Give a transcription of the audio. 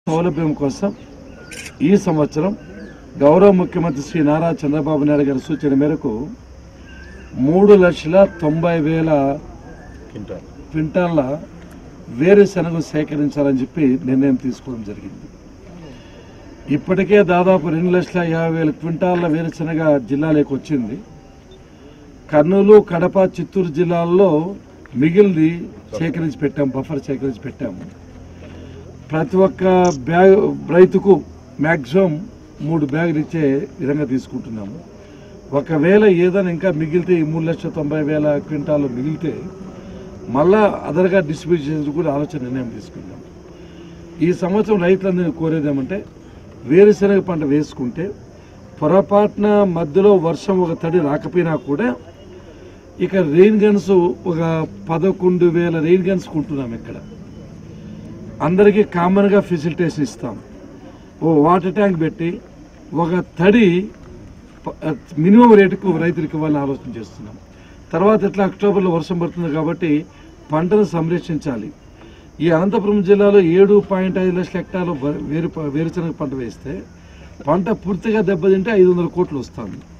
సౌలభ్యం కోసం ఈ సంవత్సరం గౌరవ ముఖ్యమంత్రి శ్రీ నారా చంద్రబాబు నాయుడు గారి సూచన మేరకు మూడు లక్షల తొంభై వేల క్వింటాళ్ళ వేరుశనగ సేకరించాలని చెప్పి నిర్ణయం తీసుకోవడం జరిగింది ఇప్పటికే దాదాపు రెండు లక్షల యాభై వేల క్వింటాళ్ళ వేరుశనగ జిల్లాలోకి వచ్చింది కర్నూలు కడప చిత్తూరు జిల్లాల్లో మిగిలింది సేకరించి పెట్టాం బఫర్ సేకరించి పెట్టాము ప్రతి ఒక్క బ్యాగ్ రైతుకు మ్యాక్సిమం మూడు బ్యాగులు ఇచ్చే విధంగా తీసుకుంటున్నాము ఒకవేళ ఏదైనా ఇంకా మిగిలితే ఈ మూడు లక్షల తొంభై వేల క్వింటాలు మిగిలితే మళ్ళా అదర్గా డిస్ట్రిబ్యూట్ చేసేందుకు కూడా ఆలోచన నిర్ణయం తీసుకున్నాం ఈ సంవత్సరం రైతులందరినీ కోరేది ఏమంటే వేరుశనగ పంట వేసుకుంటే పొరపాటున మధ్యలో వర్షం ఒక తడి రాకపోయినా కూడా ఇక రెయిన్ గన్స్ ఒక పదకొండు వేల రెయిన్ గన్స్ కొంటున్నాం ఇక్కడ అందరికీ కామన్గా ఫెసిలిటేషన్ ఇస్తాం ఓ వాటర్ ట్యాంక్ పెట్టి ఒక తడి ప- మినిమం రేటుకు రైతులకు ఇవ్వాలని ఆలోచన చేస్తున్నాం తర్వాత ఇట్లా అక్టోబర్లో వర్షం పడుతుంది కాబట్టి పంటను సంరక్షించాలి ఈ అనంతపురం జిల్లాలో ఏడు పాయింట్ ఐదు లక్షల హెక్టార్లు వే- వేరు వేరుశనగ పంట వేస్తే పంట పూర్తిగా దెబ్బతింటే ఐదు వందల కోట్లు వస్తుంది